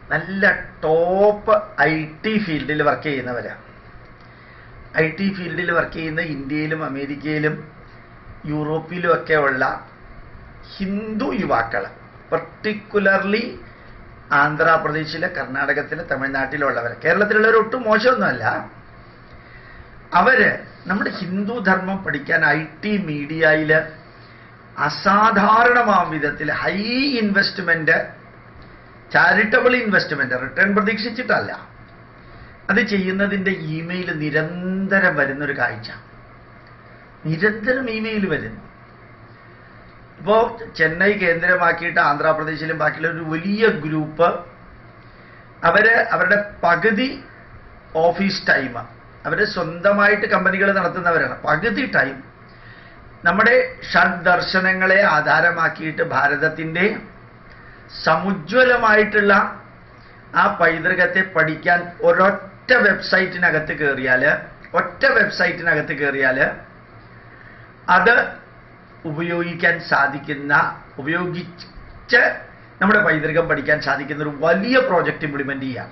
നല്ല top IT ഫീൽഡിൽ work ചെയ്യുന്നവരാണ് ഐ ടി ഫീൽഡിൽ വർക്ക് ചെയ്യുന്ന ഇന്ത്യയിലും അമേരിക്കയിലും യൂറോപ്പിലും ഒക്കെ ഉള്ള ഹിന്ദു യുവാക്കൾ പർട്ടിക്കുലർലി ആന്ധ്രാപ്രദേശിലെ കർണാടകത്തിലെ തമിഴ്നാട്ടിലുള്ളവർ കേരളത്തിലുള്ളവർ ഒട്ടും മോശമൊന്നുമല്ല അവര് നമ്മുടെ ഹിന്ദു ധർമ്മം പഠിക്കാൻ ഐ ടി മീഡിയയിൽ അസാധാരണമാം വിധത്തിൽ high investment charitable investment return പ്രതീക്ഷിച്ചിട്ടല്ല അത് ചെയ്യുന്നതിന്റെ ഇമെയിൽ നിരന്തരം വരുന്നൊരു കാഴ്ച നിരന്തരം ഇമെയിൽ വരുന്നു ഇപ്പോ ചെന്നൈ കേന്ദ്രമാക്കിയിട്ട് ആന്ധ്രാപ്രദേശിലും ബാക്കിയുള്ള ഒരു വലിയ ഗ്രൂപ്പ് അവര് അവരുടെ പകുതി ഓഫീസ് ടൈം അവര് സ്വന്തമായിട്ട് കമ്പനികൾ നടത്തുന്നവരാണ് പകുതി ടൈം നമ്മുടെ ഷഡ് ദർശനങ്ങളെ ആധാരമാക്കിയിട്ട് ഭാരതത്തിന്റെ സമുജ്വലമായിട്ടുള്ള ആ പൈതൃകത്തെ പഠിക്കാൻ ഒരൊറ്റ വെബ്സൈറ്റിനകത്ത് കയറിയാൽ ഒറ്റ വെബ്സൈറ്റിനകത്ത് കയറിയാൽ അത് ഉപയോഗിക്കാൻ സാധിക്കുന്ന ഉപയോഗിച്ച് നമ്മുടെ പൈതൃകം പഠിക്കാൻ സാധിക്കുന്ന ഒരു വലിയ പ്രോജക്റ്റ് ഇംപ്ലിമെന്റ് ചെയ്യാം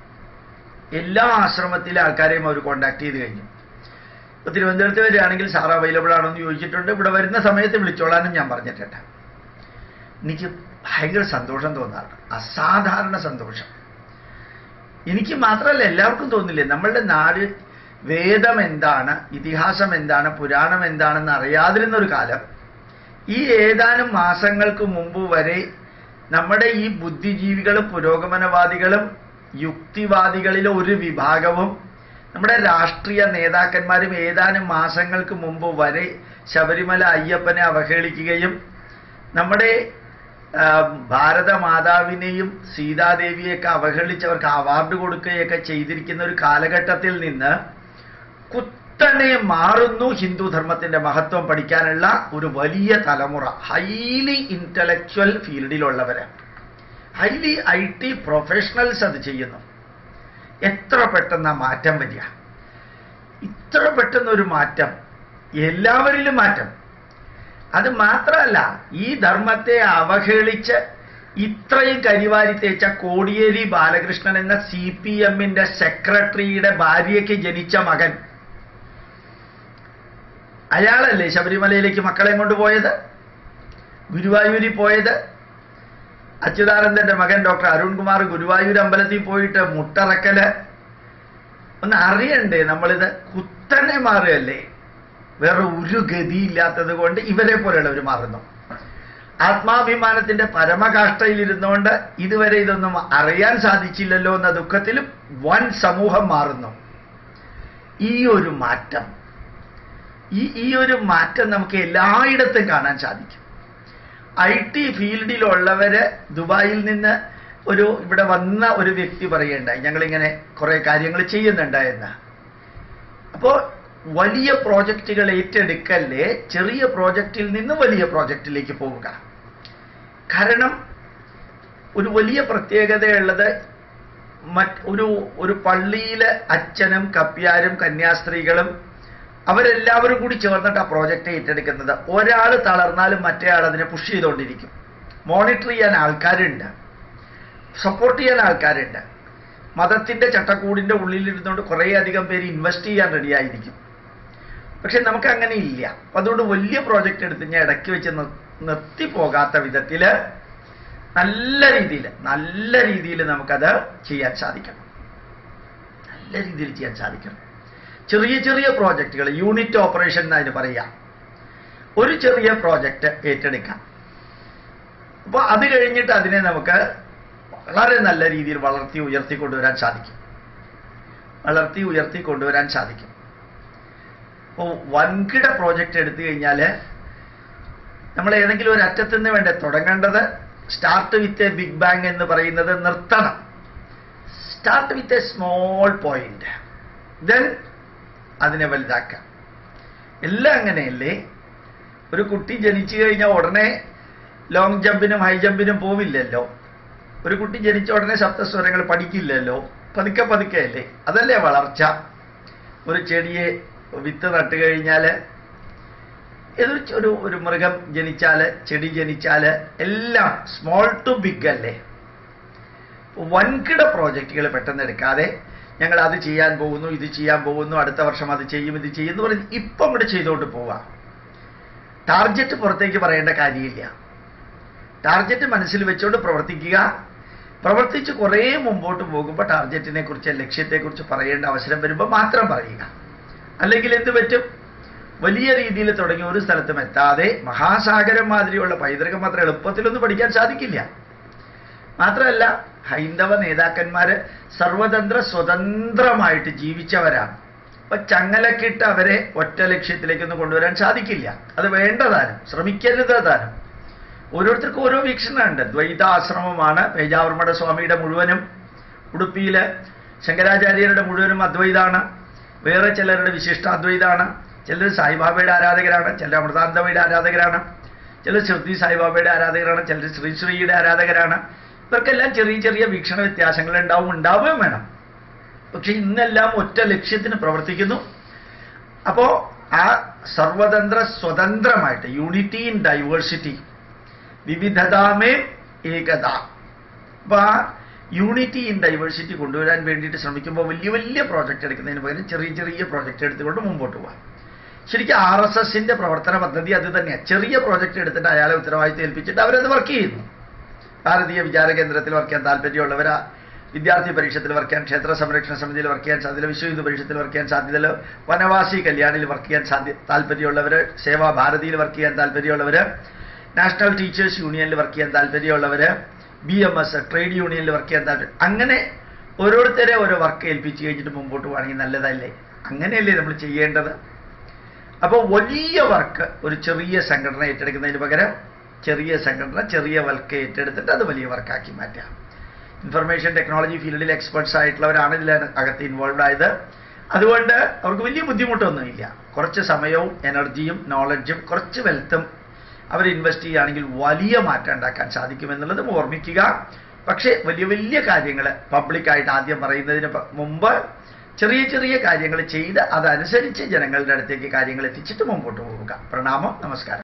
എല്ലാ ആശ്രമത്തിലെ ആൾക്കാരെയും അവർ കോണ്ടാക്ട് ചെയ്ത് കഴിഞ്ഞു ഇപ്പൊ തിരുവനന്തപുരത്ത് വരികയാണെങ്കിൽ സാർ അവൈലബിൾ ആണോ എന്ന് ചോദിച്ചിട്ടുണ്ട് ഇവിടെ വരുന്ന സമയത്ത് വിളിച്ചോളാനും ഞാൻ പറഞ്ഞിട്ടുണ്ട് എനിക്ക് ഭയങ്കര സന്തോഷം തോന്നാറുണ്ട് അസാധാരണ സന്തോഷം എനിക്ക് മാത്രമല്ല എല്ലാവർക്കും തോന്നില്ലേ നമ്മളുടെ നാട് വേദം എന്താണ് ഇതിഹാസം എന്താണ് പുരാണം എന്താണെന്ന് അറിയാതിരുന്ന ഒരു കാലം ഈ ഏതാനും മാസങ്ങൾക്ക് മുമ്പ് വരെ നമ്മുടെ ഈ ബുദ്ധിജീവികളും പുരോഗമനവാദികളും യുക്തിവാദികളിലെ ഒരു വിഭാഗവും നമ്മുടെ രാഷ്ട്രീയ നേതാക്കന്മാരും ഏതാനും മാസങ്ങൾക്ക് മുമ്പ് വരെ ശബരിമല അയ്യപ്പനെ അവഹേളിക്കുകയും നമ്മുടെ ആ, ഭാരതമാതാവിനെയും സീതാദേവിയെയൊക്കെ അവഹേളിച്ചവർക്ക് അവാർഡ് കൊടുക്കുകയൊക്കെ ചെയ്തിരിക്കുന്ന ഒരു കാലഘട്ടത്തിൽ നിന്ന് കുത്തനെ മാറുന്നു ഹിന്ദു ധർമ്മത്തിന്റെ മഹത്വം പഠിക്കാനുള്ള ഒരു വലിയ തലമുറ ഹൈലി ഇന്റലക്ച്വൽ ഫീൽഡിലുള്ളവര് ഹൈലി ഐ ടി പ്രൊഫഷണൽസ് അത് ചെയ്യുന്നു എത്ര പെട്ടെന്ന് ആ മാറ്റം വരിക ഇത്ര പെട്ടെന്നൊരു മാറ്റം എല്ലാവരിലും മാറ്റം അത് മാത്രമല്ല ഈ ധർമ്മത്തെ അവഹേളിച്ച് ഇത്രയും കരിവാരി തേച്ച കോടിയേരി ബാലകൃഷ്ണൻ എന്ന സി പി എമ്മിന്റെ സെക്രട്ടറിയുടെ ഭാര്യയ്ക്ക് ജനിച്ച മകൻ അയാളല്ലേ ശബരിമലയിലേക്ക് മക്കളെ കൊണ്ടുപോയത് ഗുരുവായൂരിൽ പോയത് അച്യുതാനന്ദന്റെ മകൻ ഡോക്ടർ അരുൺകുമാർ ഗുരുവായൂർ അമ്പലത്തിൽ പോയിട്ട് മുട്ടറക്കല് ഒന്ന് അറിയണ്ടേ നമ്മളിത് കുത്തനെ മാറുകയല്ലേ വേറെ ഒരു ഗതിയില്ലാത്തത് കൊണ്ട് ഇവരെ പോലെയുള്ളവർ മാറുന്നു ആത്മാഭിമാനത്തിന്റെ പരമകാഷ്ഠയിലിരുന്നുകൊണ്ട് ഇതുവരെ ഇതൊന്നും അറിയാൻ സാധിച്ചില്ലല്ലോ എന്ന ദുഃഖത്തിലും വൻ സമൂഹം മാറുന്നു ഈ ഒരു മാറ്റം ഈ ഈ ഒരു മാറ്റം നമുക്ക് എല്ലായിടത്തും കാണാൻ സാധിക്കും ഐ ടി ഫീൽഡിലുള്ളവര് ദുബായിൽ നിന്ന് ഒരു ഇവിടെ വന്ന ഒരു വ്യക്തി പറയുണ്ടായി ഞങ്ങളിങ്ങനെ കുറെ കാര്യങ്ങൾ ചെയ്യുന്നുണ്ടായെന്ന് അപ്പോ വലിയ പ്രോജക്റ്റുകൾ ഏറ്റെടുക്കല്ലേ ചെറിയ പ്രോജക്റ്റിൽ നിന്ന് വലിയ പ്രോജക്റ്റിലേക്ക് പോവുക കാരണം ഒരു വലിയ പ്രത്യേകതയുള്ളത് മറ്റ് ഒരു ഒരു പള്ളിയിലെ അച്ഛനും കപ്പ്യാരും കന്യാസ്ത്രീകളും അവരെല്ലാവരും കൂടി ചേർന്നിട്ട് ആ പ്രോജക്റ്റ് ഏറ്റെടുക്കുന്നത് ഒരാൾ തളർന്നാലും മറ്റേ ആൾ അതിനെ പുഷ് ചെയ്തുകൊണ്ടിരിക്കും മോണിറ്റർ ചെയ്യാൻ ആൾക്കാരുണ്ട് സപ്പോർട്ട് ചെയ്യാൻ ആൾക്കാരുണ്ട് മതത്തിന്റെ ചട്ടക്കൂടിന്റെ ഉള്ളിലിരുന്നുകൊണ്ട് കുറേ അധികം പേര് ഇൻവെസ്റ്റ് ചെയ്യാൻ റെഡിയായിരിക്കും പക്ഷെ നമുക്ക് അങ്ങനെ ഇല്ല അപ്പൊ അതുകൊണ്ട് വലിയ പ്രോജക്റ്റ് എടുത്ത് ഞാൻ ഇടയ്ക്ക് വെച്ച് നിർ- നിർത്തിപ്പോകാത്ത വിധത്തില് നല്ല രീതിയിൽ നല്ല രീതിയിൽ നമുക്കത് ചെയ്യാൻ സാധിക്കണം നല്ല രീതിയിൽ ചെയ്യാൻ സാധിക്കണം ചെറിയ ചെറിയ പ്രോജക്റ്റുകൾ യൂണിറ്റ് ഓപ്പറേഷൻ എന്നതിന് പറയാം ഒരു ചെറിയ പ്രോജക്റ്റ് ഏറ്റെടുക്കാം അപ്പോൾ അത് കഴിഞ്ഞിട്ട് അതിനെ നമുക്ക് വളരെ നല്ല രീതിയിൽ വളർത്തി ഉയർത്തി കൊണ്ടുവരാൻ സാധിക്കും വളർത്തി ഉയർത്തി കൊണ്ടുവരാൻ സാധിക്കും അപ്പോൾ വൻകിട പ്രോജക്റ്റ് എടുത്തു കഴിഞ്ഞാൽ നമ്മൾ ഏതെങ്കിലും ഒരു അറ്റത്ത് നിന്ന് വേണ്ടേ തുടങ്ങേണ്ടത് start with a big bang എന്ന് പറയുന്നത് നിർത്തണം start with a small point then അതിനെ വലുതാക്കാം എല്ലാം അങ്ങനെയല്ലേ ഒരു കുട്ടി ജനിച്ചു കഴിഞ്ഞാൽ ഉടനെ ലോങ് ജമ്പിനും ഹൈ ജമ്പിനും പോവില്ലല്ലോ ഒരു കുട്ടി ജനിച്ച ഉടനെ സപ്തസ്വരങ്ങൾ പഠിക്കില്ലല്ലോ പതുക്കെ പതുക്കെ അല്ലേ അതല്ലേ വളർച്ച ഒരു ചെടിയെ വിത്ത് നട്ട് കഴിഞ്ഞാൽ ഏതൊരു ചെ- ഒരു ഒരു മൃഗം ജനിച്ചാൽ ചെടി ജനിച്ചാൽ എല്ലാം സ്മോൾ ടു ബിഗ് അല്ലേ വൻകിട പ്രോജക്റ്റുകൾ പെട്ടെന്ന് എടുക്കാതെ ഞങ്ങൾ അത് ചെയ്യാൻ പോകുന്നു ഇത് ചെയ്യാൻ പോകുന്നു അടുത്ത വർഷം അത് ചെയ്യും ഇത് ചെയ്യും എന്ന് പറഞ്ഞ് ഇപ്പം കൂടെ ചെയ്തുകൊണ്ട് പോവാം ടാർജറ്റ് പുറത്തേക്ക് പറയേണ്ട കാര്യമില്ല ടാർജറ്റ് മനസ്സിൽ വെച്ചുകൊണ്ട് പ്രവർത്തിക്കുക പ്രവർത്തിച്ച് കുറേ മുമ്പോട്ട് പോകുമ്പോൾ ടാർജറ്റിനെ കുറിച്ച് ലക്ഷ്യത്തെക്കുറിച്ച് പറയേണ്ട അവസരം വരുമ്പോൾ മാത്രം പറയുക അല്ലെങ്കിൽ എന്ത് പറ്റും വലിയ രീതിയിൽ തുടങ്ങി ഒരു സ്ഥലത്തും എത്താതെ മഹാസാഗരം മാതിരിയുള്ള പൈതൃകം മാത്രം എളുപ്പത്തിലൊന്നും പഠിക്കാൻ സാധിക്കില്ല മാത്രമല്ല ഹൈന്ദവ നേതാക്കന്മാര് സർവതന്ത്ര സ്വതന്ത്രമായിട്ട് ജീവിച്ചവരാണ് അപ്പൊ ചങ്ങലക്കിട്ട് അവരെ ഒറ്റ ലക്ഷ്യത്തിലേക്കൊന്നും കൊണ്ടുവരാൻ സാധിക്കില്ല അത് വേണ്ടതാനും ശ്രമിക്കരുത് താനും ഓരോരുത്തർക്കും ഓരോ വീക്ഷണമുണ്ട് ദ്വൈതാശ്രമമാണ് പേജാവർമ്മയുടെ സ്വാമിയുടെ മുഴുവനും ഉടുപ്പിയിലെ ശങ്കരാചാര്യരുടെ മുഴുവനും അദ്വൈതാണ് വേറെ ചിലരുടെ വിശിഷ്ടാദ്വൈതാണ് ചിലർ സായിബാബയുടെ ആരാധകരാണ് ചിലർ അമൃതാനന്ദമയുടെ ആരാധകരാണ് ചിലർ ശ്രുതി സായിബാബയുടെ ആരാധകരാണ് ചിലർ ശ്രീ ശ്രീയുടെ ആരാധകരാണ് ഇവർക്കെല്ലാം ചെറിയ ചെറിയ വീക്ഷണ വ്യത്യാസങ്ങൾ ഉണ്ടാവും ഉണ്ടാവുകയും വേണം പക്ഷെ ഇന്നെല്ലാം ഒറ്റ ലക്ഷ്യത്തിന് പ്രവർത്തിക്കുന്നു അപ്പോ ആ സർവതന്ത്ര സ്വതന്ത്രമായിട്ട് യൂണിറ്റി ഇൻ ഡൈവേഴ്സിറ്റി വിവിധതാമേ ഏകത അപ്പൊ ആ യൂണിറ്റി ഇൻ ഡൈവേഴ്സിറ്റി കൊണ്ടുവരാൻ വേണ്ടിയിട്ട് ശ്രമിക്കുമ്പോൾ വലിയ വലിയ പ്രോജക്റ്റ് എടുക്കുന്നതിന് പകരം ചെറിയ ചെറിയ പ്രോജക്റ്റ് എടുത്തുകൊണ്ട് മുമ്പോട്ട് പോകാം ശരിക്കും ആർ എസ് എസിന്റെ പ്രവർത്തന പദ്ധതി അത് തന്നെയാണ് ചെറിയ പ്രോജക്റ്റ് എടുത്തിട്ട് അയാളെ ഉത്തരവാദിത്തം ഏൽപ്പിച്ചിട്ട് അവരത് വർക്ക് ചെയ്യുന്നു ഭാരതീയ വിചാര കേന്ദ്രത്തിൽ വർക്ക് ചെയ്യാൻ താല്പര്യമുള്ളവരാ വിദ്യാർത്ഥി പരീക്ഷത്തിൽ വർക്ക് ചെയ്യാൻ ക്ഷേത്ര സംരക്ഷണ സമിതിയിൽ വർക്ക് ചെയ്യാൻ സാധ്യത വിശ്വ ഹിന്ദു പരിഷത്തിൽ വർക്ക് ചെയ്യാൻ സാധ്യതയില്ല വനവാസി കല്യാണിൽ വർക്ക് ചെയ്യാൻ സാധ്യ താല്പര്യമുള്ളവർ സേവാ ഭാരതിയിൽ വർക്ക് ചെയ്യാൻ താല്പര്യമുള്ളവർ നാഷണൽ ടീച്ചേഴ്സ് യൂണിയനിൽ വർക്ക് ചെയ്യാൻ താല്പര്യമുള്ളവർ ബി എം എസ് ട്രേഡ് യൂണിയനിൽ വർക്ക് ചെയ്യാൻ താല്പര്യം അങ്ങനെ ഓരോരുത്തരെ ഓരോ വർക്ക് ഏൽപ്പിച്ച് കഴിഞ്ഞിട്ട് മുമ്പോട്ട് പോകണമെങ്കിൽ നല്ലതല്ലേ അങ്ങനെയല്ലേ നമ്മൾ ചെയ്യേണ്ടത് അപ്പോൾ വലിയ വർക്ക് ഒരു ചെറിയ സംഘടന ഏറ്റെടുക്കുന്നതിന് പകരം ചെറിയ സംഘടന ചെറിയ വർക്ക് ഏറ്റെടുത്തിട്ട് അത് വലിയ വർക്കാക്കി മാറ്റാം ഇൻഫർമേഷൻ ടെക്നോളജി ഫീൽഡിൽ എക്സ്പെർട്സ് ആയിട്ടുള്ളവരാണ് ഇതിൽ അകത്ത് ഇൻവോൾവ് ആയത് അതുകൊണ്ട് അവർക്ക് വലിയ ബുദ്ധിമുട്ടൊന്നുമില്ല കുറച്ച് സമയവും എനർജിയും നോളജും കുറച്ച് വെൽത്തും അവർ ഇൻവെസ്റ്റ് ചെയ്യുകയാണെങ്കിൽ വലിയ മാറ്റം ഉണ്ടാക്കാൻ സാധിക്കുമെന്നുള്ളതും ഓർമ്മിക്കുക പക്ഷേ വലിയ വലിയ കാര്യങ്ങൾ പബ്ലിക്കായിട്ട് ആദ്യം പറയുന്നതിന് പ- മുമ്പ് ചെറിയ ചെറിയ കാര്യങ്ങൾ ചെയ്ത് അതനുസരിച്ച് ജനങ്ങളുടെ അടുത്തേക്ക് കാര്യങ്ങൾ എത്തിച്ചിട്ട് മുമ്പോട്ട് പോവുക പ്രണാമം നമസ്കാരം